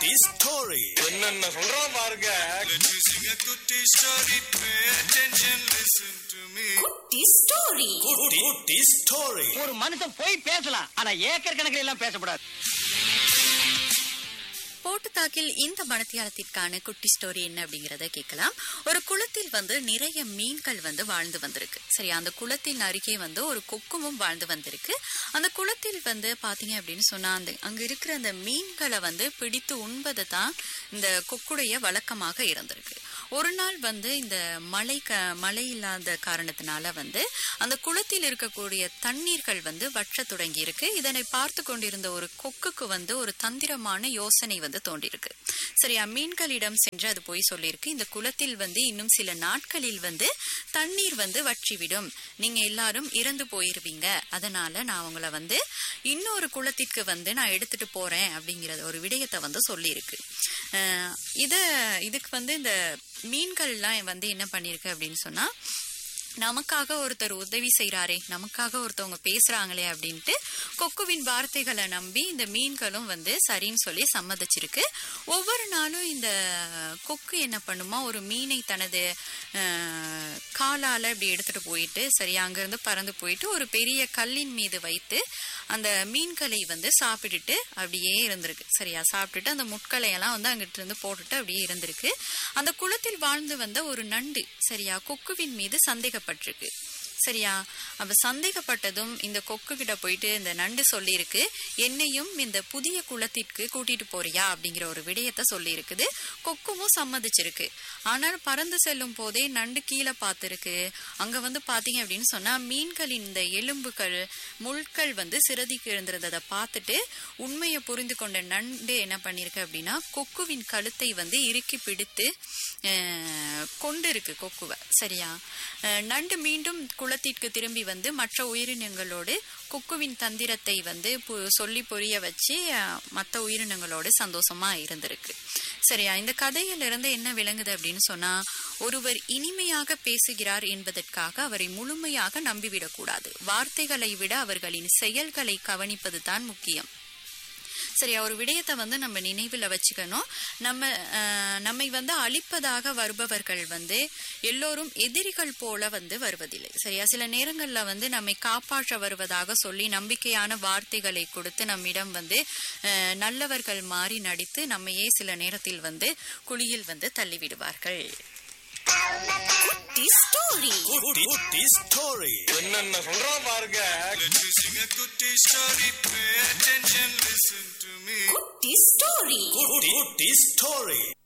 குட்டி ஸ்டோரி என்னென்ன சொல்றான் பாருங்க Let me sing a goody story. Pay attention, listen to me. குட்டி ஸ்டோரி குட்டி குட்டி ஸ்டோரி ஒரு மனுஷன் போய் பேசலாம் ஆனா ஏக்கர் கணக்கில் எல்லாம் பேசக்கூடாது போட்டுத்தாக்கில் இந்த மணத்தியாலத்திற்கான குட்டி ஸ்டோரி என்ன அப்படிங்கறத கேட்கலாம் ஒரு குளத்தில் வந்து நிறைய மீன்கள் வந்து வாழ்ந்து வந்திருக்கு சரி அந்த குளத்தின் அருகே வந்து ஒரு கொக்குமும் வாழ்ந்து வந்திருக்கு அந்த குளத்தில் வந்து பாத்தீங்க அப்படின்னு சொன்னா அந்த அங்க இருக்கிற அந்த மீன்களை வந்து பிடித்து உண்பது தான் இந்த கொக்குடைய வழக்கமாக இருந்திருக்கு ஒரு நாள் வந்து இந்த மழை க மழை இல்லாத காரணத்தினால வந்து அந்த குளத்தில் இருக்கக்கூடிய தண்ணீர்கள் வந்து வற்ற தொடங்கி இருக்கு இதனை பார்த்து கொண்டிருந்த ஒரு கொக்குக்கு வந்து ஒரு தந்திரமான யோசனை வந்து தோன்றியிருக்கு சரியா மீன்களிடம் சென்று அது போய் சொல்லியிருக்கு இந்த குளத்தில் வந்து இன்னும் சில நாட்களில் வந்து தண்ணீர் வந்து வற்றிவிடும் நீங்க எல்லாரும் இறந்து போயிருவீங்க அதனால நான் உங்களை வந்து இன்னொரு குளத்திற்கு வந்து நான் எடுத்துட்டு போறேன் அப்படிங்கறத ஒரு விடயத்தை வந்து சொல்லியிருக்கு அஹ் இத இதுக்கு வந்து இந்த மீன்கள்லாம் வந்து என்ன பண்ணிருக்கு அப்படின்னு சொன்னா நமக்காக ஒருத்தர் உதவி செய்றாரே நமக்காக ஒருத்தவங்க பேசுறாங்களே அப்படின்ட்டு கொக்குவின் வார்த்தைகளை நம்பி இந்த மீன்களும் வந்து சரின்னு சொல்லி சம்மதிச்சிருக்கு ஒவ்வொரு நாளும் இந்த கொக்கு என்ன பண்ணுமா ஒரு மீனை தனது அஹ், காலால இப்படி எடுத்துட்டு போயிட்டு சரி அங்கிருந்து பறந்து போயிட்டு ஒரு பெரிய கல்லின் மீது வைத்து அந்த மீன்களை வந்து சாப்பிட்டுட்டு அப்படியே இருந்திருக்கு சரியா சாப்பிட்டுட்டு அந்த முட்களை எல்லாம் வந்து அங்கிட்டு இருந்து போட்டுட்டு அப்படியே இருந்திருக்கு அந்த குளத்தில் வாழ்ந்து வந்த ஒரு நண்டு சரியா கொக்குவின் மீது சந்தேகப்பட்டிருக்கு சரியா அவ சந்தேகப்பட்டதும் இந்த கொக்கு கிட்ட போயிட்டு இந்த நண்டு சொல்லியிருக்கு என்னையும் இந்த புதிய குளத்திற்கு கூட்டிட்டு போறியா அப்படிங்கிற ஒரு விடயத்தை சொல்லியிருக்குது கொக்குமும் சம்மதிச்சிருக்கு ஆனால் பறந்து செல்லும் போதே நண்டு கீழே பார்த்துருக்கு அங்க வந்து பாத்தீங்க அப்படின்னு சொன்னா மீன்களின் இந்த எலும்புகள் முள்கள் வந்து சிறதிக்கு எழுந்திருந்ததை பார்த்துட்டு உண்மையை புரிந்து கொண்ட நண்டு என்ன பண்ணிருக்கு அப்படின்னா கொக்குவின் கழுத்தை வந்து இறுக்கி பிடித்து அஹ், கொண்டு இருக்கு கொக்குவை சரியா அஹ், நண்டு மீண்டும் குளத்திற்கு திரும்பி வந்து மற்ற உயிரினங்களோடு கொக்குவின் தந்திரத்தை வந்து பு- சொல்லி புரிய வச்சு அஹ், மற்ற உயிரினங்களோடு சந்தோஷமா இருந்திருக்கு சரியா இந்த கதையிலிருந்து என்ன விளங்குது அப்படின்னு சொன்னா ஒருவர் இனிமையாக பேசுகிறார் என்பதற்காக அவரை முழுமையாக நம்பிவிடக்கூடாது வார்த்தைகளை விட அவர்களின் செயல்களை கவனிப்பது தான் முக்கியம் சரியா ஒரு விடயத்தை வந்து நம்ம நினைவில் வச்சுக்கணும் நம்ம அஹ், நம்மை வந்து அழிப்பதாக வருபவர்கள் வந்து எல்லோரும் எதிரிகள் போல வந்து வருவதில்லை சரியா சில நேரங்கள்ல வந்து நம்மை காப்பாற்ற வருவதாக சொல்லி நம்பிக்கையான வார்த்தைகளை கொடுத்து நம்மிடம் வந்து அஹ், நல்லவர்கள் மாறி நடித்து நம்மையே சில நேரத்தில் வந்து குழியில் வந்து தள்ளிவிடுவார்கள் குட்டி ஸ்டோரி குட்டி குட்டி ஸ்டோரி என்னென்ன சொல்றான் பாருங்க Let me sing a goody story. Pay attention, listen to me. குட்டி ஸ்டோரி குட்டி குட்டி ஸ்டோரி